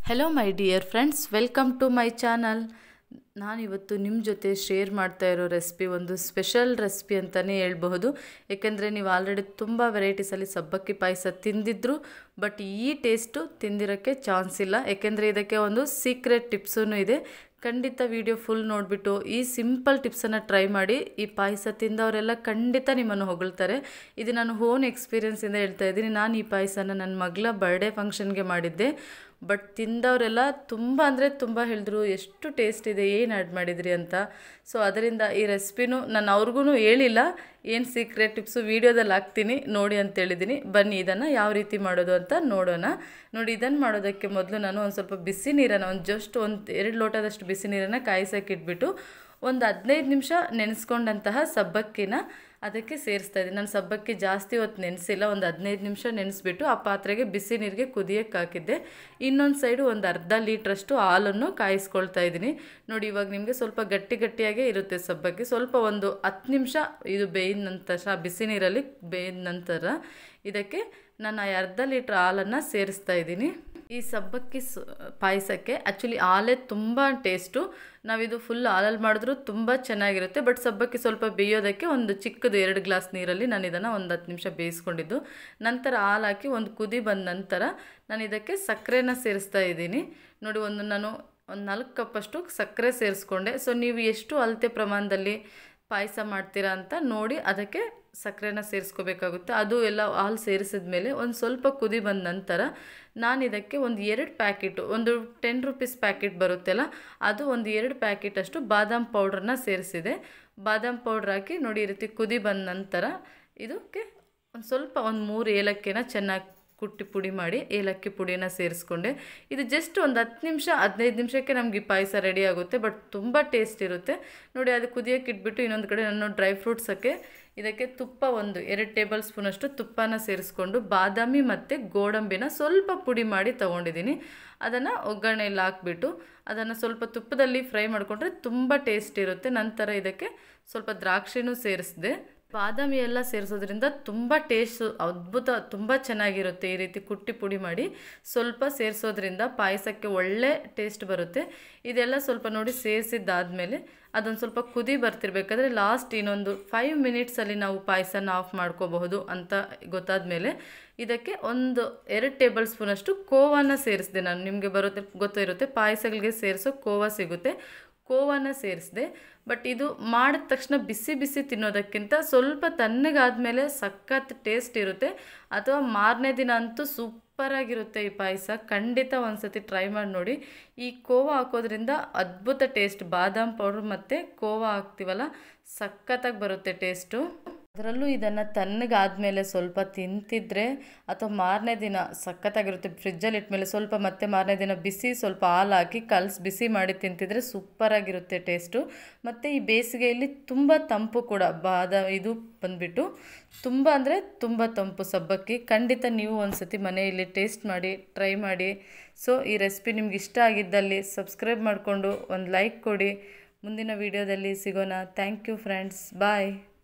hello my dear friends welcome to my channel ನಾನಿವತ್ತು ನಿಮ್ಮ ಜೊತೆ ಶೇರ್ ಮಾಡ್ತಾ ಇರೋ ರೆಸಿಪಿ ಒಂದು ಸ್ಪೆಷಲ್ ರೆಸಿಪಿ ಅಂತಲೇ ಹೇಳ್ಬಹುದು ಏಕೆಂದರೆ ನೀವು ಆಲ್ರೆಡಿ ತುಂಬ ವೆರೈಟೀಸಲ್ಲಿ ಸಬ್ಬಕ್ಕಿ ಪಾಯಸ ತಿಂದಿದ್ರು ಬಟ್ ಈ ಟೇಸ್ಟು ತಿಂದಿರೋಕ್ಕೆ ಚಾನ್ಸ್ ಇಲ್ಲ ಏಕೆಂದರೆ ಇದಕ್ಕೆ ಒಂದು ಸೀಕ್ರೆಟ್ ಟಿಪ್ಸೂ ಇದೆ ಖಂಡಿತ ವಿಡಿಯೋ ಫುಲ್ ನೋಡಿಬಿಟ್ಟು ಈ ಸಿಂಪಲ್ ಟಿಪ್ಸನ್ನು ಟ್ರೈ ಮಾಡಿ ಈ ಪಾಯಸ ತಿಂದವರೆಲ್ಲ ಖಂಡಿತ ನಿಮ್ಮನ್ನು ಹೊಗಳ್ತಾರೆ ಇದು ನಾನು ಓನ್ ಎಕ್ಸ್ಪೀರಿಯೆನ್ಸಿಂದ ಹೇಳ್ತಾ ಇದ್ದೀನಿ ನಾನು ಈ ಪಾಯಸನ ನನ್ನ ಮಗಳ ಬರ್ಡೇ ಫಂಕ್ಷನ್ಗೆ ಮಾಡಿದ್ದೆ ಬಟ್ ತಿಂದವರೆಲ್ಲ ತುಂಬ ಅಂದರೆ ತುಂಬ ಹೇಳಿದ್ರು ಎಷ್ಟು ಟೇಸ್ಟ್ ಇದೆ ಏನು ಆ್ಯಡ್ ಮಾಡಿದ್ರಿ ಅಂತ ಸೊ ಅದರಿಂದ ಈ ರೆಸಿಪಿನೂ ನಾನು ಅವ್ರಿಗೂ ಹೇಳಿಲ್ಲ ಏನು ಸೀಕ್ರೆಟ್ ಟಿಪ್ಸು ವೀಡಿಯೋದಲ್ಲಿ ಹಾಕ್ತೀನಿ ನೋಡಿ ಅಂತ ಹೇಳಿದ್ದೀನಿ ಬನ್ನಿ ಇದನ್ನು ಯಾವ ರೀತಿ ಮಾಡೋದು ಅಂತ ನೋಡೋಣ ನೋಡಿ ಇದನ್ನು ಮಾಡೋದಕ್ಕೆ ಮೊದಲು ನಾನು ಒಂದು ಸ್ವಲ್ಪ ಬಿಸಿ ನೀರನ್ನು ಒಂದು ಜಸ್ಟ್ ಒಂದು ಎರಡು ಲೋಟದಷ್ಟು ಬಿಸಿ ನೀರನ್ನು ಕಾಯಿಸೋಕೆ ಇಟ್ಬಿಟ್ಟು ಒಂದು ಹದಿನೈದು ನಿಮಿಷ ನೆನೆಸ್ಕೊಂಡಂತಹ ಸಬ್ಬಕ್ಕಿನ ಅದಕ್ಕೆ ಸೇರಿಸ್ತಾ ಇದ್ದೀನಿ ನಾನು ಸಬ್ಬಕ್ಕಿ ಜಾಸ್ತಿ ಹೊತ್ತು ನೆನೆಸಿಲ್ಲ ಒಂದು ಹದಿನೈದು ನಿಮಿಷ ನೆನೆಸ್ಬಿಟ್ಟು ಆ ಪಾತ್ರೆಗೆ ಬಿಸಿ ನೀರಿಗೆ ಕುದಿಯಕ್ಕೆ ಹಾಕಿದ್ದೆ ಇನ್ನೊಂದು ಸೈಡು ಒಂದು ಅರ್ಧ ಲೀಟ್ರಷ್ಟು ಹಾಲನ್ನು ಕಾಯಿಸ್ಕೊಳ್ತಾ ಇದ್ದೀನಿ ನೋಡಿ ಇವಾಗ ನಿಮಗೆ ಸ್ವಲ್ಪ ಗಟ್ಟಿ ಗಟ್ಟಿಯಾಗೇ ಇರುತ್ತೆ ಸಬ್ಬಕ್ಕಿ ಸ್ವಲ್ಪ ಒಂದು ಹತ್ತು ನಿಮಿಷ ಇದು ಬೇಯಿದ ನಂತರ ಬಿಸಿ ನೀರಲ್ಲಿ ಬೇಯಿದ ನಂತರ ಇದಕ್ಕೆ ನಾನು ಅರ್ಧ ಲೀಟ್ರ್ ಹಾಲನ್ನು ಸೇರಿಸ್ತಾ ಇದ್ದೀನಿ ಈ ಸಬ್ಬಕ್ಕಿ ಸ ಪಾಯಸಕ್ಕೆ ಆ್ಯಕ್ಚುಲಿ ಹಾಲೇ ತುಂಬ ಟೇಸ್ಟು ನಾವಿದು ಫುಲ್ ಹಾಲಲ್ಲಿ ಮಾಡಿದ್ರೂ ತುಂಬ ಚೆನ್ನಾಗಿರುತ್ತೆ ಬಟ್ ಸಬ್ಬಕ್ಕಿ ಸ್ವಲ್ಪ ಬೇಯೋದಕ್ಕೆ ಒಂದು ಚಿಕ್ಕದು ಎರಡು ಗ್ಲಾಸ್ ನೀರಲ್ಲಿ ನಾನು ಇದನ್ನು ಒಂದು ಹತ್ತು ನಿಮಿಷ ಬೇಯಿಸ್ಕೊಂಡಿದ್ದು ನಂತರ ಹಾಲು ಹಾಕಿ ಒಂದು ಕುದಿ ಬಂದ ನಂತರ ನಾನು ಇದಕ್ಕೆ ಸಕ್ಕರೆನ ಸೇರಿಸ್ತಾ ಇದ್ದೀನಿ ನೋಡಿ ಒಂದು ನಾನು ಒಂದು ನಾಲ್ಕು ಕಪ್ಪಷ್ಟು ಸಕ್ಕರೆ ಸೇರಿಸ್ಕೊಂಡೆ ಸೊ ನೀವು ಎಷ್ಟು ಅಳತೆ ಪ್ರಮಾಣದಲ್ಲಿ ಪಾಯಸ ಮಾಡ್ತೀರಾ ಅಂತ ನೋಡಿ ಅದಕ್ಕೆ ಸಕ್ಕರೆನ ಸೇರಿಸ್ಕೋಬೇಕಾಗುತ್ತೆ ಅದು ಎಲ್ಲ ಹಾಲು ಸೇರಿಸಿದ ಮೇಲೆ ಒಂದು ಸ್ವಲ್ಪ ಕುದಿ ಬಂದ ನಂತರ ನಾನು ಇದಕ್ಕೆ ಒಂದು ಎರಡು ಪ್ಯಾಕೆಟು ಒಂದು ಟೆನ್ ರುಪೀಸ್ ಪ್ಯಾಕೆಟ್ ಬರುತ್ತಲ್ಲ ಅದು ಒಂದು ಎರಡು ಪ್ಯಾಕೆಟಷ್ಟು ಬಾದಾಮ್ ಪೌಡ್ರನ್ನ ಸೇರಿಸಿದೆ ಬಾದಾಮ್ ಪೌಡ್ರ್ ಹಾಕಿ ನೋಡಿ ಈ ರೀತಿ ಕುದಿ ಬಂದ ನಂತರ ಇದಕ್ಕೆ ಒಂದು ಸ್ವಲ್ಪ ಒಂದು ಮೂರು ಏಲಕ್ಕಿನ ಚೆನ್ನಾಗಿ ಕುಟ್ಟಿ ಪುಡಿ ಮಾಡಿ ಏಲಕ್ಕಿ ಪುಡಿನ ಸೇರಿಸ್ಕೊಂಡೆ ಇದು ಜಸ್ಟ್ ಒಂದು ಹತ್ತು ನಿಮಿಷ ಹದಿನೈದು ನಿಮಿಷಕ್ಕೆ ನಮಗೆ ಈ ಪಾಯಸ ರೆಡಿ ಆಗುತ್ತೆ ಬಟ್ ತುಂಬ ಟೇಸ್ಟ್ ಇರುತ್ತೆ ನೋಡಿ ಅದು ಕುದಿಯೋಕೆ ಇಟ್ಬಿಟ್ಟು ಇನ್ನೊಂದು ಕಡೆ ನಾನು ಡ್ರೈ ಫ್ರೂಟ್ಸಕ್ಕೆ ಇದಕ್ಕೆ ತುಪ್ಪ ಒಂದು ಎರಡು ಟೇಬಲ್ ಸ್ಪೂನಷ್ಟು ತುಪ್ಪನ ಸೇರಿಸ್ಕೊಂಡು ಬಾದಾಮಿ ಮತ್ತು ಗೋಡಂಬಿನ ಸ್ವಲ್ಪ ಪುಡಿ ಮಾಡಿ ತೊಗೊಂಡಿದ್ದೀನಿ ಅದನ್ನು ಒಗ್ಗರಣೆಯಲ್ಲಿ ಹಾಕ್ಬಿಟ್ಟು ಅದನ್ನು ಸ್ವಲ್ಪ ತುಪ್ಪದಲ್ಲಿ ಫ್ರೈ ಮಾಡಿಕೊಂಡ್ರೆ ತುಂಬ ಟೇಸ್ಟ್ ಇರುತ್ತೆ ನಂತರ ಇದಕ್ಕೆ ಸ್ವಲ್ಪ ದ್ರಾಕ್ಷಿನೂ ಸೇರಿಸಿದೆ ಬಾದಾಮಿ ಎಲ್ಲ ಸೇರಿಸೋದ್ರಿಂದ ತುಂಬ ಟೇಸ್ಟ್ ಅದ್ಭುತ ತುಂಬ ಚೆನ್ನಾಗಿರುತ್ತೆ ಈ ರೀತಿ ಕುಟ್ಟಿ ಪುಡಿ ಮಾಡಿ ಸ್ವಲ್ಪ ಸೇರಿಸೋದ್ರಿಂದ ಪಾಯಸಕ್ಕೆ ಒಳ್ಳೆ ಟೇಸ್ಟ್ ಬರುತ್ತೆ ಇದೆಲ್ಲ ಸ್ವಲ್ಪ ನೋಡಿ ಸೇರಿಸಿದ್ದಾದಮೇಲೆ ಅದೊಂದು ಸ್ವಲ್ಪ ಕುದಿ ಬರ್ತಿರ್ಬೇಕಾದ್ರೆ ಲಾಸ್ಟ್ ಇನ್ನೊಂದು ಫೈವ್ ಮಿನಿಟ್ಸಲ್ಲಿ ನಾವು ಪಾಯಸನ ಆಫ್ ಮಾಡ್ಕೋಬಹುದು ಅಂತ ಗೊತ್ತಾದ ಮೇಲೆ ಇದಕ್ಕೆ ಒಂದು ಎರಡು ಟೇಬಲ್ ಸ್ಪೂನಷ್ಟು ಕೋವಾನ ಸೇರಿಸಿದೆ ನಾನು ನಿಮಗೆ ಬರುತ್ತೆ ಗೊತ್ತಿರುತ್ತೆ ಪಾಯಸಗಳಿಗೆ ಸೇರಿಸೋ ಕೋವಾ ಸಿಗುತ್ತೆ ಕೋವಾನ ಸೇರಿಸಿದೆ ಬಟ್ ಇದು ಮಾಡಿದ ತಕ್ಷಣ ಬಿಸಿ ಬಿಸಿ ತಿನ್ನೋದಕ್ಕಿಂತ ಸ್ವಲ್ಪ ತಣ್ಣಗಾದ್ಮೇಲೆ ಸಖತ್ ಟೇಸ್ಟ್ ಇರುತ್ತೆ ಅಥವಾ ಮಾರನೇ ದಿನ ಅಂತೂ ಸೂಪರಾಗಿರುತ್ತೆ ಈ ಪಾಯಸ ಖಂಡಿತ ಒಂದ್ಸತಿ ಟ್ರೈ ಮಾಡಿ ನೋಡಿ ಈ ಕೋವಾ ಹಾಕೋದ್ರಿಂದ ಅದ್ಭುತ ಟೇಸ್ಟ್ ಬಾದಾಮ್ ಪೌಡ್ರ್ ಮತ್ತು ಕೋವಾ ಹಾಕ್ತೀವಲ್ಲ ಸಖತ್ತಾಗಿ ಬರುತ್ತೆ ಟೇಸ್ಟು ಅದರಲ್ಲೂ ಇದನ್ನು ತಣ್ಣಗಾದ್ಮೇಲೆ ಸ್ವಲ್ಪ ತಿಂತಿದ್ರೆ ಅಥವಾ ಮಾರನೇ ದಿನ ಸಖತ್ತಾಗಿರುತ್ತೆ ಫ್ರಿಜ್ಜಲ್ಲಿ ಇಟ್ಮೇಲೆ ಸ್ವಲ್ಪ ಮತ್ತೆ ಮಾರನೇ ದಿನ ಬಿಸಿ ಸ್ವಲ್ಪ ಹಾಲು ಹಾಕಿ ಕಲಸಿ ಬಿಸಿ ಮಾಡಿ ತಿಂತಿದ್ರೆ ಸೂಪರಾಗಿರುತ್ತೆ ಟೇಸ್ಟು ಮತ್ತು ಈ ಬೇಸಿಗೆಯಲ್ಲಿ ತುಂಬ ತಂಪು ಕೂಡ ಬಾದ ಇದು ಬಂದುಬಿಟ್ಟು ತುಂಬ ಅಂದರೆ ತುಂಬ ತಂಪು ಸಬ್ಬಕ್ಕಿ ಖಂಡಿತ ನೀವು ಒಂದು ಸತಿ ಮನೆಯಲ್ಲಿ ಟೇಸ್ಟ್ ಮಾಡಿ ಟ್ರೈ ಮಾಡಿ ಸೊ ಈ ರೆಸಿಪಿ ನಿಮ್ಗೆ ಇಷ್ಟ ಆಗಿದ್ದಲ್ಲಿ ಸಬ್ಸ್ಕ್ರೈಬ್ ಮಾಡಿಕೊಂಡು ಒಂದು ಲೈಕ್ ಕೊಡಿ ಮುಂದಿನ ವೀಡಿಯೋದಲ್ಲಿ ಸಿಗೋಣ ಥ್ಯಾಂಕ್ ಯು ಫ್ರೆಂಡ್ಸ್ ಬಾಯ್